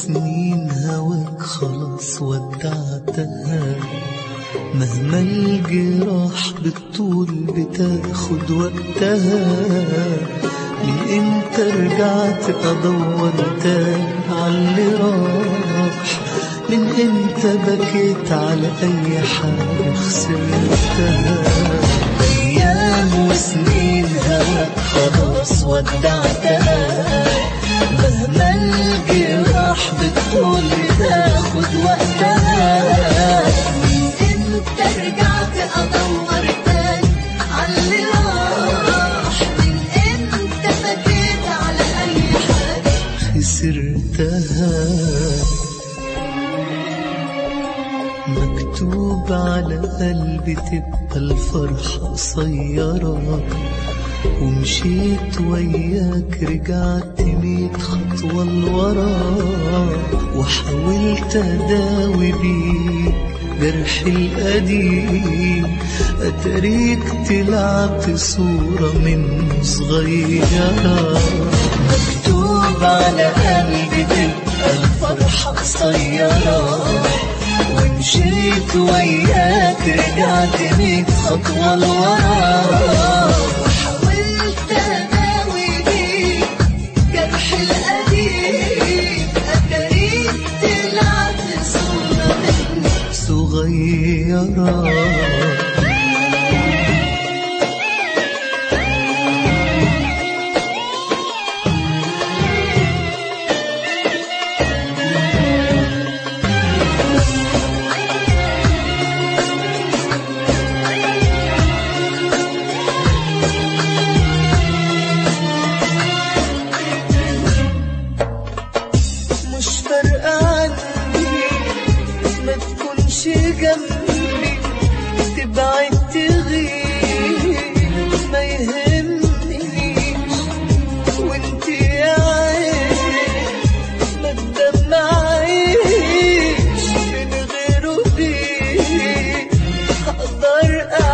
وسنين هواك خلاص ودعتها مهما الجراح بالطول بتاخد وقتها من امتى رجعت ادور تاني عاللي راح من امتى بكيت على اي حاجة خسرتها ايام وسنين هواك خلاص ودعتها مهما الجراح بالطول بتاخد وقتها من امتى رجعت ادور تاني عاللي راح من امتى بكيت على اي حاجه خسرتها مكتوب على قلبي تبقى الفرحة قصيرة ومشيت وياك رجعت ميت خطوة لورا وحاولت أداوي بيك جرحي القديم أتريك تلعب صورة من صغيرة مكتوب على قلبي تبقى الفرحة قصيرة ومشيت وياك رجعت ميت خطوة لورا حاولت اداوي بيك جرح القديم اتاريك تلعب صورة مني صغيرة مش فارقة عني ما تكونش جنبي تبعد تغيب ما يهمنيش وانت يا عيني ما تدمعيش من غيره بيه هقدر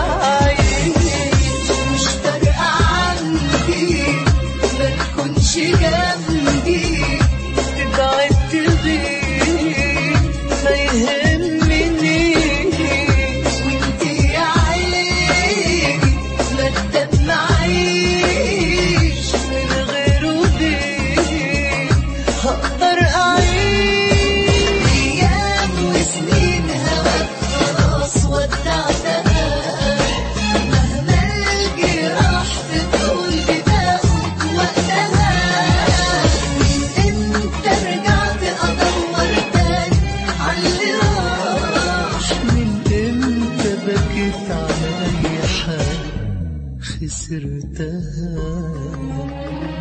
اعيش مش فارقة عندي ما تكونش جنبي تبعد تغيب ما يهمنيش وانت يا عيني ما تدمعيش من غيره بيه هقدر أعيش ايام وسنين هواك خلاص ودعتها مهما الجراح بتقول بتاخد وقتها من امتى رجعت ادور تاني عاللي راح من امتى بكيت على أي حاجة خسرتها